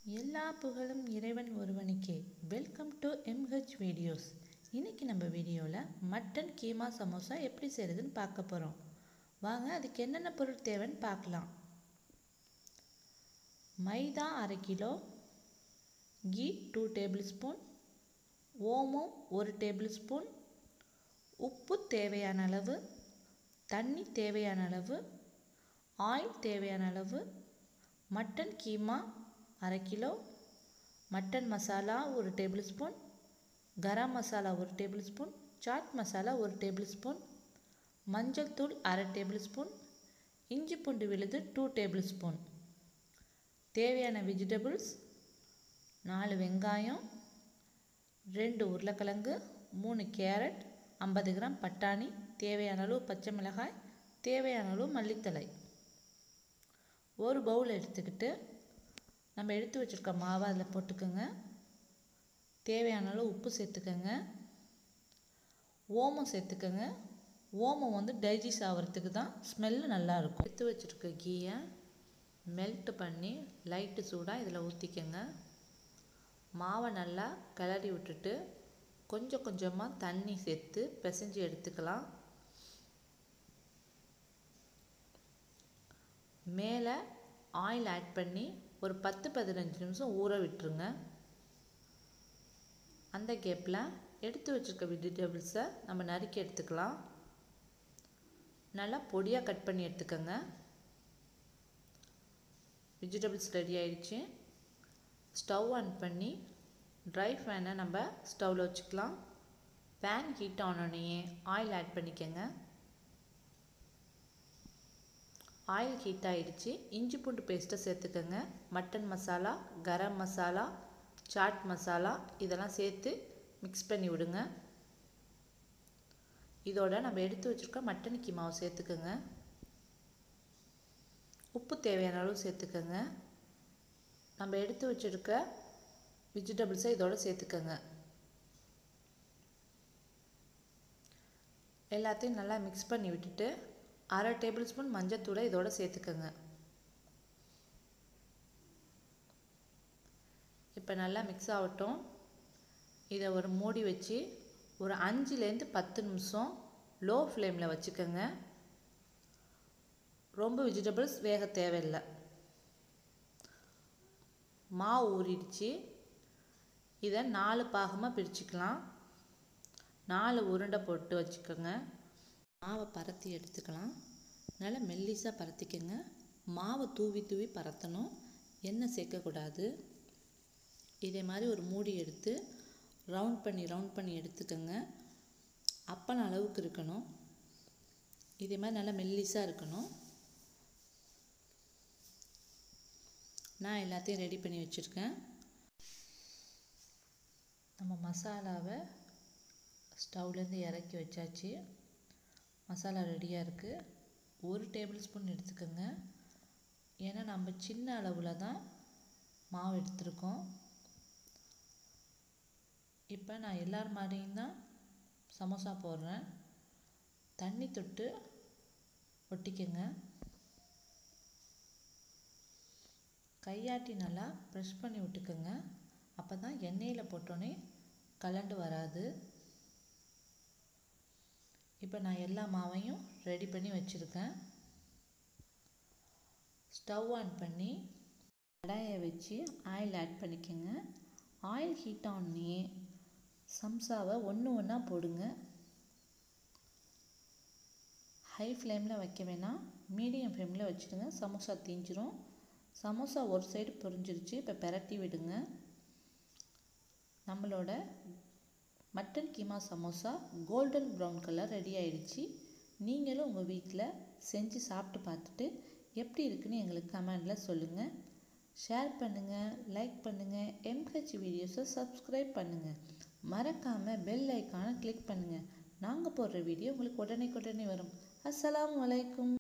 எல்லா புகழும் இறைவன் ஒருவனுக்கே வெல்கம் டு எம்ஹெச் வீடியோஸ் இன்னைக்கு நம்ம வீடியோவில் மட்டன் கீமா சமோசா எப்படி செய்கிறதுன்னு பார்க்க போகிறோம் வாங்க அதுக்கு என்னென்ன பொருள் தேவைன்னு பார்க்கலாம் மைதா அரை kilo ghee two tablespoon ஓமம் ஒரு டேபிள் ஸ்பூன் உப்பு தேவையான அளவு தண்ணி தேவையான அளவு ஆயில் தேவையான அளவு மட்டன் கீமா அரை கிலோ மட்டன் மசாலா ஒரு டேபிள் ஸ்பூன் கரம் மசாலா ஒரு டேபிள் ஸ்பூன் சாட் மசாலா ஒரு டேபிள் ஸ்பூன் மஞ்சள் தூள் அரை டேபிள் ஸ்பூன் இஞ்சி பூண்டு விழுது டூ டேபிள் ஸ்பூன் தேவையான வெஜிடபிள்ஸ் நாலு வெங்காயம் ரெண்டு உருளைக்கிழங்கு மூணு கேரட் ஐம்பது கிராம் பட்டாணி தேவையான அளவு பச்சை மிளகாய் தேவையான அளவு மல்லித்தழை ஒரு பவுல் எடுத்துக்கிட்டு நம்ம எடுத்து வச்சுருக்க மாவை அதில் போட்டுக்கோங்க தேவையான அளவு உப்பு சேர்த்துக்கோங்க ஓமம் சேர்த்துக்கோங்க ஓமம் வந்து டைஜஸ்ட் ஆகிறதுக்கு தான் ஸ்மெல்லு நல்லாயிருக்கும் எடுத்து வச்சுருக்க கீயை மெல்ட் பண்ணி லைட்டு சூடாக இதில் ஊற்றிக்கோங்க மாவை நல்லா கிளறி விட்டுட்டு கொஞ்சம் கொஞ்சமாக தண்ணி சேர்த்து பிசைஞ்சு எடுத்துக்கலாம் மேலே ஆயில் ஆட் பண்ணி ஒரு பத்து பதினஞ்சு நிமிஷம் ஊற விட்டுருங்க அந்த கேப்பில் எடுத்து வச்சுருக்க வெஜிடபிள்ஸை நம்ம நறுக்கி எடுத்துக்கலாம் நல்லா பொடியாக கட் பண்ணி எடுத்துக்கோங்க வெஜிடபிள்ஸ் ரெடி ஆயிடுச்சு ஸ்டவ் ஆன் பண்ணி ட்ரை ஃபேனை நம்ம ஸ்டவ்வில் வச்சுக்கலாம் பேன் ஹீட் ஆனோடனே ஆயில் ஆட் பண்ணிக்கோங்க ஆயில் ஹீட் ஆகிடுச்சு இஞ்சி பூண்டு பேஸ்ட்டை சேர்த்துக்கோங்க மட்டன் மசாலா கரம் மசாலா சாட் மசாலா இதெல்லாம் சேர்த்து மிக்ஸ் பண்ணி விடுங்க இதோட நம்ம எடுத்து வச்சுருக்க மட்டன் கீமாவை சேர்த்துக்கோங்க உப்பு தேவையான அளவு சேர்த்துக்கோங்க நம்ம எடுத்து வச்சுருக்க வெஜிடபிள்ஸை இதோட சேர்த்துக்கோங்க எல்லாத்தையும் நல்லா மிக்ஸ் பண்ணி விட்டுட்டு அரை டேபிள் ஸ்பூன் மஞ்சத்தூளை இதோட சேர்த்துக்கோங்க இப்போ நல்லா மிக்ஸ் ஆகட்டும் இதை ஒரு மூடி வச்சு ஒரு அஞ்சுலேருந்து பத்து நிமிஷம் லோ ஃப்ளேமில் வச்சுக்கோங்க ரொம்ப வெஜிடபிள்ஸ் வேக தேவையில்லை மாவு ஊறிடுச்சு இதை நாலு பாகமாக பிரிச்சுக்கலாம் நாலு உருண்டை போட்டு வச்சுக்கோங்க மாவை பரத்தி எடுத்துக்கலாம் நல்லா மெல்லிஸாக பரத்திக்கோங்க மாவை தூவி தூவி பரத்தணும் எண்ணெய் சேர்க்கக்கூடாது இதே மாதிரி ஒரு மூடி எடுத்து ரவுண்ட் பண்ணி ரவுண்ட் பண்ணி எடுத்துக்கோங்க அப்பன அளவுக்கு இருக்கணும் இதே மாதிரி நல்லா மெல்லிஸாக இருக்கணும் நான் எல்லாத்தையும் ரெடி பண்ணி வச்சுருக்கேன் நம்ம மசாலாவை ஸ்டவ்லேருந்து இறக்கி வச்சாச்சு மசாலா ரெடியாக இருக்குது ஒரு டேபிள் ஸ்பூன் எடுத்துக்கோங்க ஏன்னா நம்ம சின்ன அளவில் தான் மாவு எடுத்திருக்கோம் இப்போ நான் எல்லார் மாதிரியும் தான் சமோசா போடுறேன் தண்ணி தொட்டு ஒட்டிக்கோங்க கையாட்டி நல்லா ப்ரெஷ் பண்ணி விட்டுக்கோங்க அப்போ தான் எண்ணெயில் போட்டோன்னே கலண்டு வராது இப்போ நான் எல்லா மாவையும் ரெடி பண்ணி வச்சுருக்கேன் ஸ்டவ் ஆன் பண்ணி கடாயை வச்சு ஆயில் ஆட் பண்ணிக்கோங்க ஆயில் ஹீட் ஆனே சம்சாவை ஒன்று ஒன்றா போடுங்க ஹை ஃப்ளேமில் வைக்க வேணாம் மீடியம் ஃப்ளேமில் வச்சுடுங்க சமோசா தீஞ்சிரும் சமோசா ஒரு சைடு பொரிஞ்சிருச்சு இப்போ பெரட்டி விடுங்க நம்மளோட mutton keema samosa golden brown colour ready ஆயிடுச்சு நீங்களும் உங்கள் வீட்டில் செஞ்சு சாப்பிட்டு பார்த்துட்டு எப்படி இருக்குன்னு எங்களுக்கு கமெண்டில் சொல்லுங்கள் ஷேர் பண்ணுங்கள் லைக் பண்ணுங்கள் எம்ஹெச் வீடியோஸை சப்ஸ்கிரைப் பண்ணுங்கள் மறக்காமல் பெல் ஐக்கானை கிளிக் பண்ணுங்கள் நாங்கள் போடுற வீடியோ உங்களுக்கு உடனே உடனே வரும் அஸ்ஸலாமு அலைக்கும்